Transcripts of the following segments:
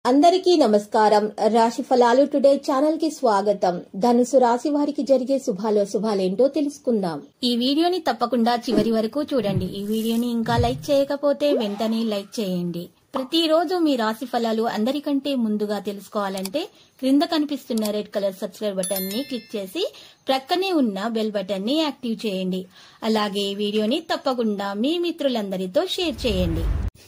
అందరికీ నమస్కారం రాశి ఫలాలు టుడే ఛానల్ కి స్వాగతం ధనుసు రాశి వారికి జరిగే శుభాలో శుభాలేంటో తెలుసుకుందాం ఈ వీడియోని తప్పకుండా చివరి వరకు చూడండి ఈ వీడియోని ఇంకా లైక్ చేయకపోతే వెంటనే లైక్ చేయండి ప్రతిరోజు మీ రాశి ఫలాలు అందరికంటే ముందుగా తెలుసుకోవాలంటే క్రింద కనిపిస్తున్న రెడ్ కలర్ సబ్స్క్రైబ్ బటన్ ని క్లిక్ చేసి ప్రక్కనే ఉన్న బెల్ బటన్ ని యాక్టివ్ చేయండి అలాగే ఈ వీడియోని తప్పకుండా మీ మిత్రులందరితో షేర్ చేయండి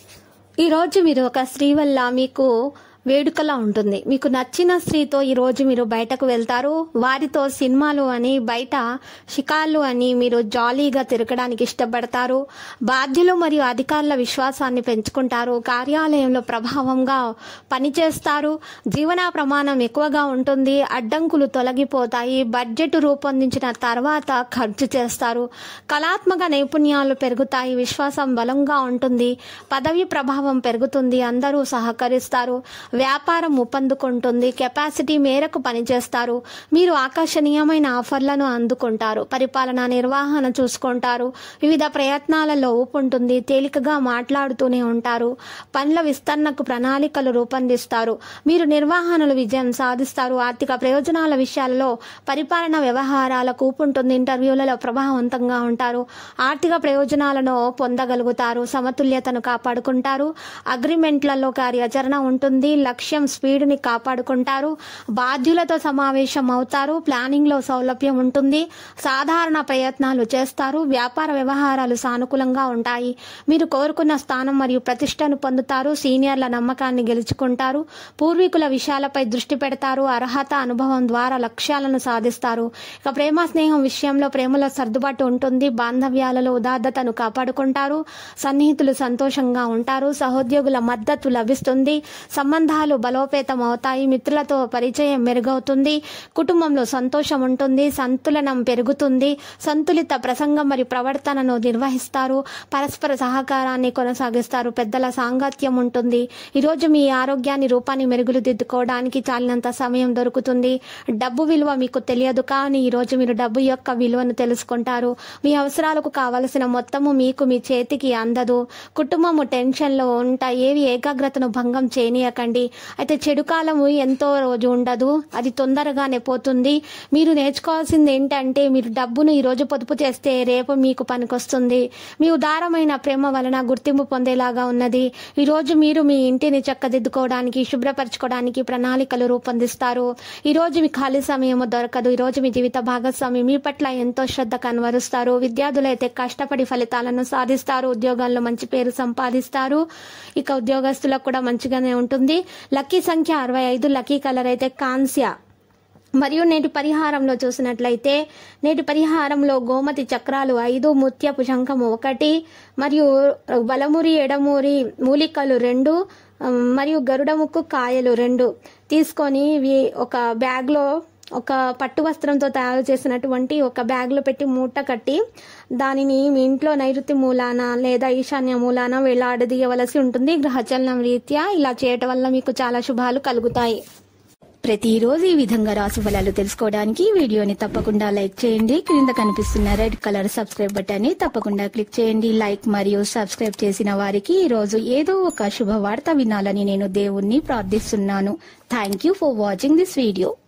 ఈ రోజు మీరు ఒక స్త్రీ వల్ల మీకు వేడుకలా ఉంటుంది మీకు నచ్చిన స్త్రీతో ఈ రోజు మీరు బయటకు వెళ్తారు వారితో సినిమాలు అని బయట షికార్లు అని మీరు జాలీగా తిరగడానికి ఇష్టపడతారు బాధ్యులు మరియు అధికారుల విశ్వాసాన్ని పెంచుకుంటారు కార్యాలయంలో ప్రభావంగా పనిచేస్తారు జీవన ప్రమాణం ఎక్కువగా ఉంటుంది అడ్డంకులు తొలగిపోతాయి బడ్జెట్ రూపొందించిన తర్వాత ఖర్చు చేస్తారు కళాత్మక నైపుణ్యాలు పెరుగుతాయి విశ్వాసం బలంగా ఉంటుంది పదవి ప్రభావం పెరుగుతుంది అందరూ సహకరిస్తారు వ్యాపారం ఊపందుకుంటుంది కెపాసిటీ మేరకు పనిచేస్తారు మీరు ఆకర్షణీయమైన ఆఫర్లను అందుకుంటారు పరిపాలన నిర్వహణ చూసుకుంటారు వివిధ ప్రయత్నాలలో ఊపు ఉంటుంది తేలికగా మాట్లాడుతూనే ఉంటారు పనుల విస్తరణకు ప్రణాళికలు రూపొందిస్తారు మీరు నిర్వహణలు విజయం సాధిస్తారు ఆర్థిక ప్రయోజనాల విషయాలలో పరిపాలన వ్యవహారాలకు ఊపు ఉంటుంది ఇంటర్వ్యూలలో ప్రభావవంతంగా ఉంటారు ఆర్థిక ప్రయోజనాలను పొందగలుగుతారు సమతుల్యతను కాపాడుకుంటారు అగ్రిమెంట్లలో కార్యాచరణ ఉంటుంది లక్ష్యం స్పీడ్ని కాపాడుకుంటారు బాధ్యులతో సమావేశం అవుతారు ప్లానింగ్లో సౌలభ్యం ఉంటుంది సాధారణ ప్రయత్నాలు చేస్తారు వ్యాపార వ్యవహారాలు సానుకూలంగా ఉంటాయి మీరు కోరుకున్న స్థానం మరియు ప్రతిష్టను పొందుతారు సీనియర్ల నమ్మకాన్ని గెలుచుకుంటారు పూర్వీకుల విషయాలపై దృష్టి పెడతారు అర్హత అనుభవం ద్వారా లక్ష్యాలను సాధిస్తారు ఇక ప్రేమ స్నేహం విషయంలో ప్రేమలో సర్దుబాటు ఉంటుంది బాంధవ్యాలలో ఉదార్థతను కాపాడుకుంటారు సన్నిహితులు సంతోషంగా ఉంటారు సహోద్యోగుల మద్దతు లభిస్తుంది సంబంధాలు బలోపేతం అవుతాయి మిత్రులతో పరిచయం మెరుగవుతుంది కుటుంబంలో సంతోషం ఉంటుంది సంతులనం పెరుగుతుంది సంతులిత ప్రసంగం మరియు ప్రవర్తనను నిర్వహిస్తారు పరస్పర సహకారాన్ని కొనసాగిస్తారు పెద్దల సాంగత్యం ఉంటుంది ఈరోజు మీ ఆరోగ్యాన్ని రూపాన్ని మెరుగులు దిద్దుకోవడానికి చాలినంత సమయం దొరుకుతుంది డబ్బు విలువ మీకు తెలియదు కానీ ఈరోజు మీరు డబ్బు యొక్క విలువను తెలుసుకుంటారు మీ అవసరాలకు కావలసిన మొత్తము మీకు మీ చేతికి అందదు కుటుంబము టెన్షన్లో ఉంటా ఏవి ఏకాగ్రతను భంగం చేయనీయకండి అయితే చెడు కాలము ఎంతో రోజు ఉండదు అది తొందరగానే పోతుంది మీరు నేర్చుకోవాల్సింది ఏంటంటే మీరు డబ్బును ఈ రోజు పొదుపు చేస్తే రేపు మీకు పనికొస్తుంది మీ ఉదారమైన ప్రేమ వలన గుర్తింపు పొందేలాగా ఉన్నది ఈ రోజు మీరు మీ ఇంటిని చక్కదిద్దుకోవడానికి శుభ్రపరచుకోవడానికి ప్రణాళికలు రూపొందిస్తారు ఈ రోజు మీ ఖాళీ సమయం దొరకదు ఈ రోజు మీ జీవిత భాగస్వామి మీ పట్ల ఎంతో శ్రద్ధ కనవరుస్తారు విద్యార్థులైతే కష్టపడి ఫలితాలను సాధిస్తారు ఉద్యోగాల్లో మంచి పేరు సంపాదిస్తారు ఇక ఉద్యోగస్తులకు కూడా మంచిగానే ఉంటుంది లక్కీ సంఖ్య అరవై ఐదు లక్కీ కలర్ అయితే కాంస్య మరియు నేటి పరిహారంలో చూసినట్లయితే నేటి పరిహారంలో గోమతి చక్రాలు ఐదు ముత్యపు శంఖము ఒకటి మరియు బలమురి ఎడమూరి మూలికలు రెండు ఉమ్, మరియు గరుడముక్కు కాయలు రెండు తీసుకొని ఇవి ఒక బ్యాగ్లో ఒక పట్టు వస్త్రంతో తయారు చేసినటువంటి ఒక బ్యాగ్లో పెట్టి మూట కట్టి దానిని మీ ఇంట్లో నైరుతి మూలాన లేదా ఈశాన్య మూలాన వేలాడదీయవలసి ఉంటుంది గ్రహచలనం రీత్యా ఇలా చేయటం వల్ల మీకు చాలా శుభాలు కలుగుతాయి ప్రతిరోజు ఈ విధంగా రాశి ఫలాలు తెలుసుకోవడానికి ఈ వీడియోని తప్పకుండా లైక్ చేయండి క్రింద కనిపిస్తున్న రెడ్ కలర్ సబ్స్క్రైబ్ బటన్ ని తప్పకుండా క్లిక్ చేయండి లైక్ మరియు సబ్స్క్రైబ్ చేసిన వారికి ఈ రోజు ఏదో ఒక శుభవార్త వినాలని నేను దేవుణ్ణి ప్రార్థిస్తున్నాను thank you for watching this video